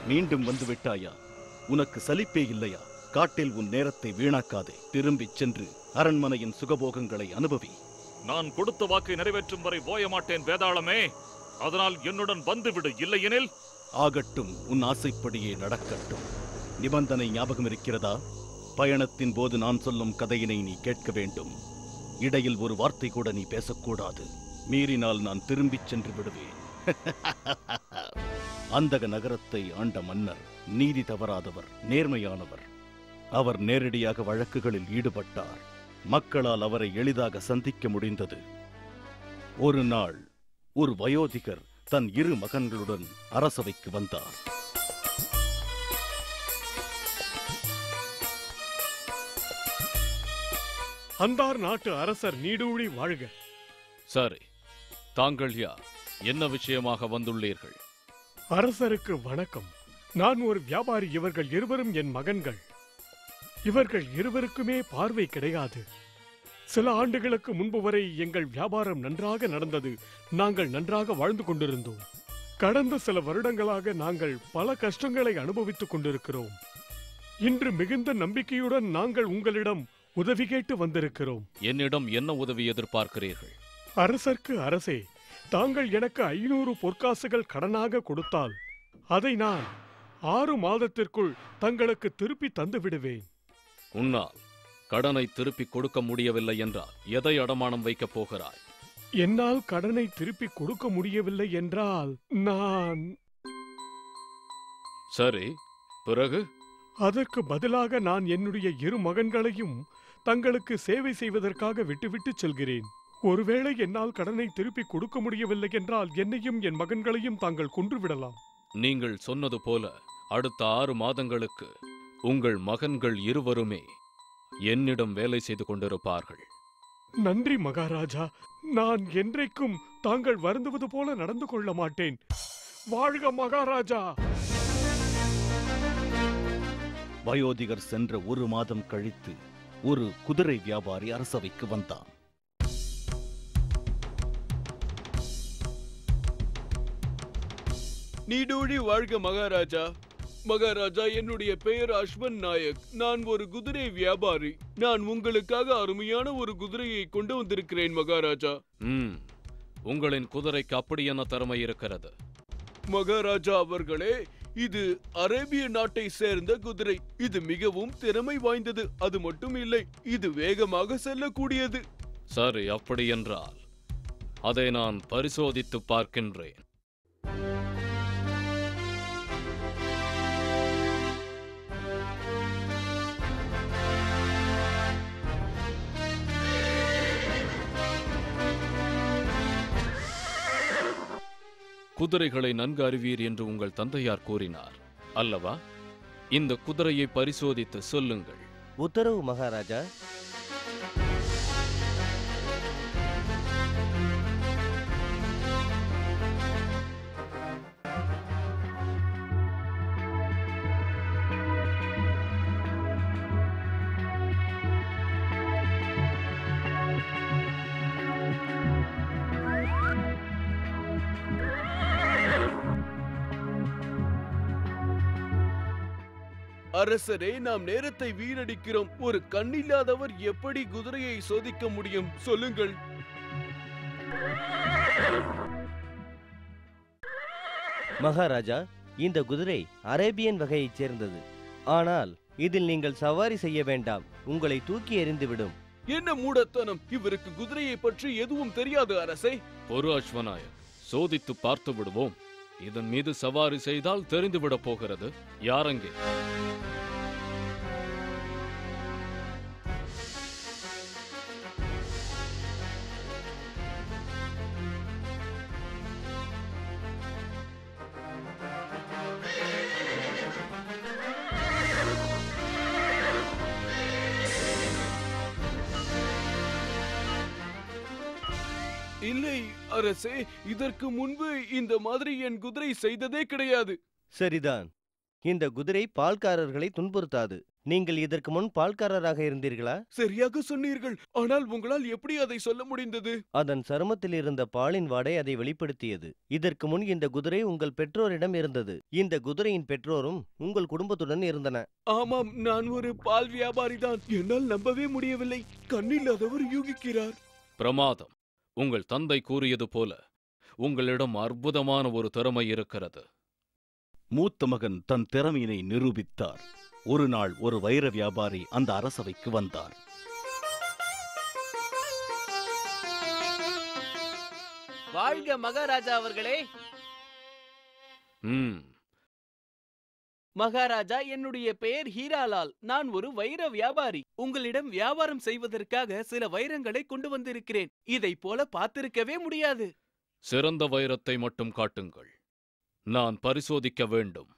மீண்டும் வந்து விட்டாயா உனக்கு சலிப்பே இல்லையா காட்டில் உன் நேரத்தை வீணாக்காதே திரும்பிச் சென்று அரண்மனையின் சுகபோகங்களை அனுபவி நான் கொடுத்த வாக்கை நிறைவேற்றும் வரை ஓய மாட்டேன் வேதாளமே அதனால் என்னுடன் வந்துவிடு இல்லையெனில் ஆகட்டும் உன் ஆசைப்படியே நடக்கட்டும் நிபந்தனை ஞாபகம் இருக்கிறதா பயணத்தின் போது நான் சொல்லும் கதையினை நீ கேட்க வேண்டும் இடையில் ஒரு வார்த்தை கூட நீ பேசக்கூடாது மீறினால் நான் திரும்பிச் சென்று விடுவேன் அந்தக நகரத்தை ஆண்ட மன்னர் நீதி தவறாதவர் நேர்மையானவர் அவர் நேரடியாக வழக்குகளில் ஈடுபட்டார் மக்களால் அவரை எளிதாக சந்திக்க முடிந்தது ஒரு நாள் ஒரு வயோதிகர் தன் இரு மகன்களுடன் அரசவைக்கு வந்தார் அந்தார் நாட்டு அரசர் நீடூழி வாழ்க சரி தாங்கள் யார் என்ன விஷயமாக வந்துள்ளீர்கள் அரசருக்கு வணக்கம் நான் ஒரு வியாபாரி இவர்கள் இருவரும் என் மகன்கள் இவர்கள் இருவருக்குமே பார்வை கிடையாது சில ஆண்டுகளுக்கு முன்பு வரை எங்கள் வியாபாரம் நன்றாக நடந்தது நாங்கள் நன்றாக வாழ்ந்து கொண்டிருந்தோம் கடந்த சில வருடங்களாக நாங்கள் பல கஷ்டங்களை அனுபவித்துக் கொண்டிருக்கிறோம் இன்று மிகுந்த நம்பிக்கையுடன் நாங்கள் உங்களிடம் உதவி கேட்டு வந்திருக்கிறோம் என்னிடம் என்ன உதவி எதிர்பார்க்கிறீர்கள் அரசர்க்கு அரசே தாங்கள் எனக்கு ஐநூறு பொற்காசுகள் கடனாக கொடுத்தால் அதை நான் ஆறு மாதத்திற்குள் தங்களுக்கு திருப்பி தந்து விடுவேன் உன்னால் கடனை திருப்பி கொடுக்க முடியவில்லை என்றால் எதை அடமானம் வைக்கப் போகிறாய் என்னால் கடனை திருப்பி கொடுக்க முடியவில்லை என்றால் நான் சரி பிறகு அதற்கு பதிலாக நான் என்னுடைய இரு மகன்களையும் தங்களுக்கு சேவை செய்வதற்காக விட்டுவிட்டு செல்கிறேன் ஒருவேளை என்னால் கடனை திருப்பி கொடுக்க முடியவில்லை என்றால் என்னையும் என் மகன்களையும் தாங்கள் கொன்றுவிடலாம் நீங்கள் சொன்னது போல அடுத்த ஆறு மாதங்களுக்கு உங்கள் மகன்கள் இருவருமே என்னிடம் வேலை செய்து கொண்டிருப்பார்கள் நன்றி மகாராஜா நான் என்றைக்கும் தாங்கள் வருந்துவது போல நடந்து கொள்ள மாட்டேன் வாழ்க மகாராஜா வயோதிகர் சென்ற ஒரு மாதம் கழித்து ஒரு குதிரை வியாபாரி அரசவைக்கு வந்தான் நீடூழி வாழ்க மகாராஜா மகாராஜா என்னுடைய பெயர் அஸ்வன் நாயக் நான் ஒரு குதிரை வியாபாரி நான் உங்களுக்காக அருமையான ஒரு குதிரையை கொண்டு வந்திருக்கிறேன் மகாராஜா ம் உங்களின் குதிரைக்கு அப்படி என்ன திறமை இருக்கிறது மகாராஜா அவர்களே இது அரேபிய நாட்டை சேர்ந்த குதிரை இது மிகவும் திறமை வாய்ந்தது அது மட்டும் இல்லை இது வேகமாக செல்லக்கூடியது சரி அப்படி என்றால் அதை நான் பரிசோதித்து பார்க்கின்றேன் குதிரைகளை நன்கு அறிவீர் என்று உங்கள் தந்தையார் கூறினார் அல்லவா இந்த குதிரையை பரிசோதித்து சொல்லுங்கள் உத்தரவு மகாராஜா அரசரே நாம் நேரத்தை வீணடிக்கிறோம் ஒரு கண்ணில்லாதவர் எப்படி குதிரையை சோதிக்க முடியும் சொல்லுங்கள் மகாராஜா இந்த குதிரை அரேபியன் வகையைச் சேர்ந்தது ஆனால் இதில் நீங்கள் சவாரி செய்ய வேண்டாம் உங்களை தூக்கி எறிந்துவிடும் என்ன மூடத்தனம் இவருக்கு குதிரையை பற்றி எதுவும் தெரியாது அரசே பொறு அஸ்வநாயக் சோதித்து பார்த்து விடுவோம் இதன் மீது சவாரி செய்தால் தெரிந்துவிடப் போகிறது யாரங்கே இல்லை அரசே இதற்கு முன்பு இந்த மாதிரி என் குதிரை செய்ததே கிடையாது சரிதான் இந்த குதிரை பால்காரர்களை துன்புறுத்தாது நீங்கள் இதற்கு முன் பால்காரராக இருந்தீர்களா சரியாக சொன்னீர்கள் ஆனால் உங்களால் எப்படி அதை சொல்ல முடிந்தது அதன் சருமத்தில் இருந்த பாலின் வாடை அதை வெளிப்படுத்தியது இதற்கு முன் இந்த குதிரை உங்கள் பெற்றோரிடம் இருந்தது இந்த குதிரையின் பெற்றோரும் உங்கள் குடும்பத்துடன் இருந்தன ஆமாம் நான் ஒரு பால் வியாபாரிதான் என்னால் நம்பவே முடியவில்லை கண்ணில்லாதவர் யூகிக்கிறார் பிரமாதம் உங்கள் தந்தை கூறியது போல உங்களிடம் அற்புதமான ஒரு திறமை இருக்கிறது மூத்த மகன் தன் திறமையினை நிரூபித்தார் ஒரு நாள் ஒரு வைர வியாபாரி அந்த அரசவைக்கு வந்தார் வாழ்க மகாராஜா அவர்களே ம் மகாராஜா என்னுடைய பெயர் ஹீராலால் நான் ஒரு வைர வியாபாரி உங்களிடம் வியாபாரம் செய்வதற்காக சில வைரங்களை கொண்டு வந்திருக்கிறேன் இதை போல பார்த்திருக்கவே முடியாது சிறந்த வைரத்தை மட்டும் காட்டுங்கள் நான் பரிசோதிக்க வேண்டும்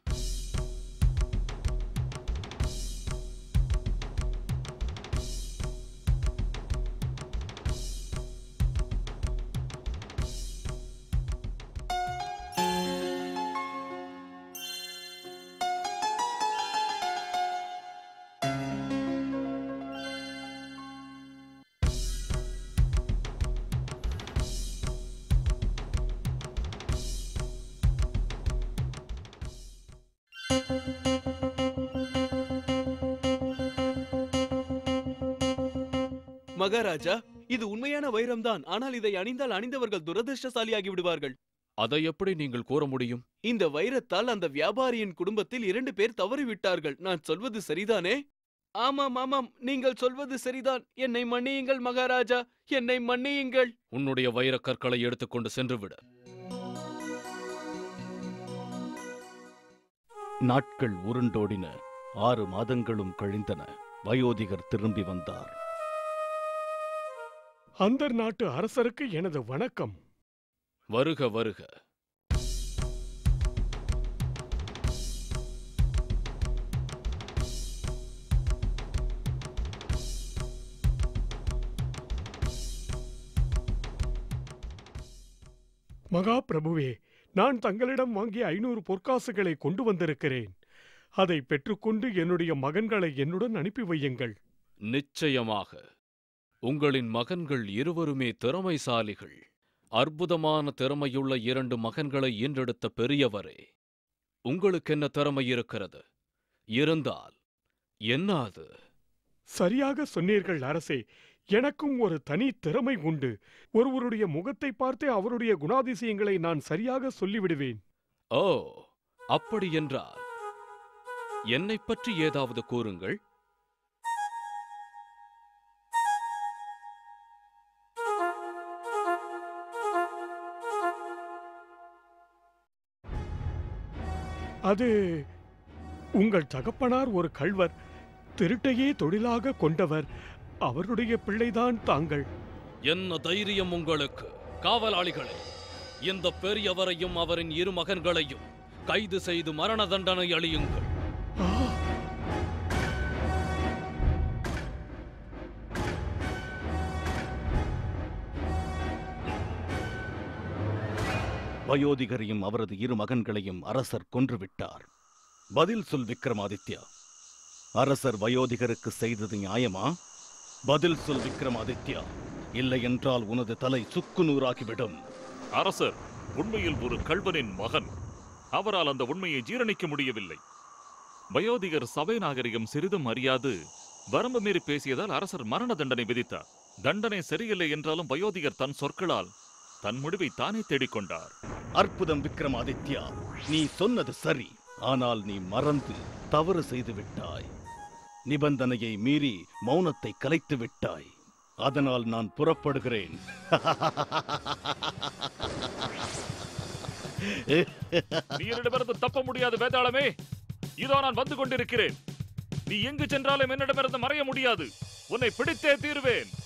மகாராஜா இது உண்மையான வைரம்தான் ஆனால் இதை அணிந்தால் அணிந்தவர்கள் துரதிர்ஷ்டசாலியாகி விடுவார்கள் அதை எப்படி நீங்கள் கூற முடியும் இந்த வைரத்தால் அந்த வியாபாரியின் குடும்பத்தில் இரண்டு பேர் தவறிவிட்டார்கள் நான் சொல்வது சரிதானே ஆமாம் ஆமாம் நீங்கள் சொல்வது சரிதான் என்னை மன்னியுங்கள் மகாராஜா என்னை மன்னியுங்கள் உன்னுடைய வைரக் கற்களை எடுத்துக்கொண்டு சென்று விடு நாட்கள் உருண்டோடின ஆறு மாதங்களும் கழிந்தன வயோதிகர் திரும்பி வந்தார் அந்தர் நாட்டு அரசருக்கு எனது வணக்கம் வருக வருக மகா பிரபுவே நான் தங்களிடம் வாங்கிய ஐநூறு பொற்காசுகளை கொண்டு வந்திருக்கிறேன் அதை பெற்றுக்கொண்டு என்னுடைய மகன்களை என்னுடன் அனுப்பி வையுங்கள் நிச்சயமாக உங்களின் மகன்கள் இருவருமே திறமைசாலிகள் அற்புதமான திறமையுள்ள இரண்டு மகன்களை ஈன்றெடுத்த பெரியவரே உங்களுக்கென்ன திறமை இருக்கிறது இருந்தால் என்ன அது சரியாக சொன்னீர்கள் அரசே எனக்கும் ஒரு தனி திறமை உண்டு ஒருவருடைய முகத்தை பார்த்தே அவருடைய குணாதிசயங்களை நான் சரியாக சொல்லிவிடுவேன் ஓ அப்படி என்றால் என்னைப் பற்றி ஏதாவது கூறுங்கள் அது உங்கள் தகப்பனார் ஒரு கள்வர் திருட்டையே தொழிலாக கொண்டவர் அவருடைய பிள்ளைதான் தாங்கள் என்ன தைரியம் உங்களுக்கு காவலாளிகளே இந்த பெரியவரையும் அவரின் இரு மகன்களையும் கைது செய்து மரண தண்டனை அளியுங்கள் ஆ! வயோதிகரையும் அவரது இரு மகன்களையும் அரசர் கொன்றுவிட்டார் பதில் சொல் விக்ரமாதித்யா அரசர் வயோதிகருக்கு செய்தது நியாயமா பதில் சொல் விக்ரமாதித்யா இல்லை என்றால் உனது தலை சுக்குநூறாகிவிடும் அரசர் உண்மையில் ஒரு கள்வனின் மகன் அவரால் அந்த உண்மையை ஜீரணிக்க முடியவில்லை வயோதிகர் சபை நாகரிகம் சிறிதும் அறியாது வரம்பு மீறி பேசியதால் அரசர் மரண தண்டனை விதித்தார் தண்டனை சரியில்லை என்றாலும் வயோதிகர் தன் சொற்களால் தன் முடிவை தானே தேடிக்கொண்டார் அற்புதம் விக்ரமாதித்யா நீ சொன்னது சரி ஆனால் நீ மறந்து தவறு செய்து விட்டாய் நிபந்தனையை மீறி மௌனத்தை கலைத்து விட்டாய் அதனால் நான் புறப்படுகிறேன் நீ என்னிடமிருந்து தப்ப முடியாது வேதாளமே இதோ நான் வந்து கொண்டிருக்கிறேன் நீ எங்கு சென்றாலும் என்னிடமிருந்து மறைய முடியாது உன்னை பிடித்தே தீருவேன்